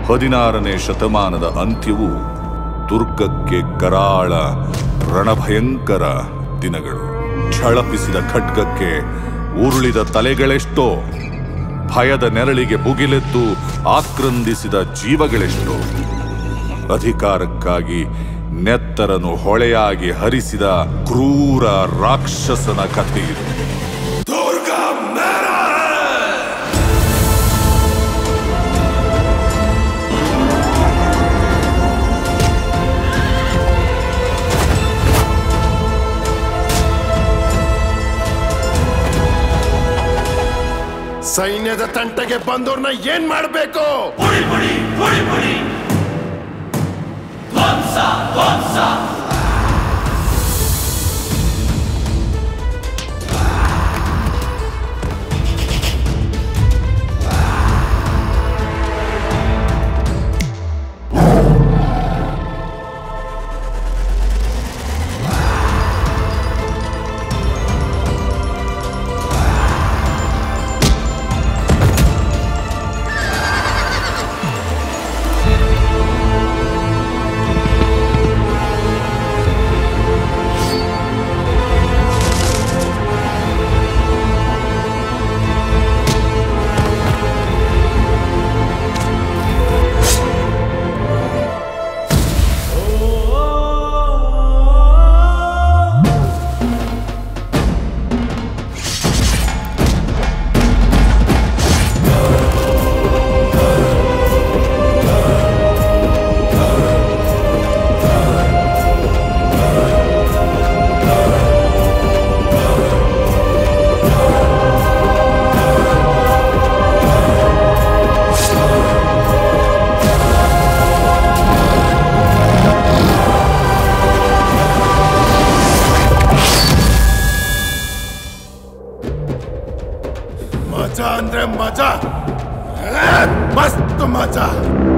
ಹದಿನಾರನೇ ಶತಮಾನದ ಅಂತ್ಯವು ದುರ್ಗಕ್ಕೆ ಕರಾಳ ರಣಭಯಂಕರ ದಿನಗಳು ಛಳಪಿಸಿದ ಖಡ್ಗಕ್ಕೆ ಉರುಳಿದ ತಲೆಗಳೆಷ್ಟೋ ಭಯದ ನೆರಳಿಗೆ ಭುಗಿಲೆದ್ದು ಆಕ್ರಂದಿಸಿದ ಜೀವಗಳೆಷ್ಟೋ ಅಧಿಕಾರಕ್ಕಾಗಿ ನೆತ್ತರನು ಹೊಳೆಯಾಗಿ ಹರಿಸಿದ ಕ್ರೂರ ರಾಕ್ಷಸನ ಕಥೆ ಇದು ಸೈನ್ಯದ ತಂಟೆಗೆ ಬಂದವ್ರನ್ನ ಏನ್ ಮಾಡ್ಬೇಕು ಮಜಾ ಅಂದ್ರೆ ಮಜಾ ಏ, ಮಸ್ತ್ ಮಜಾ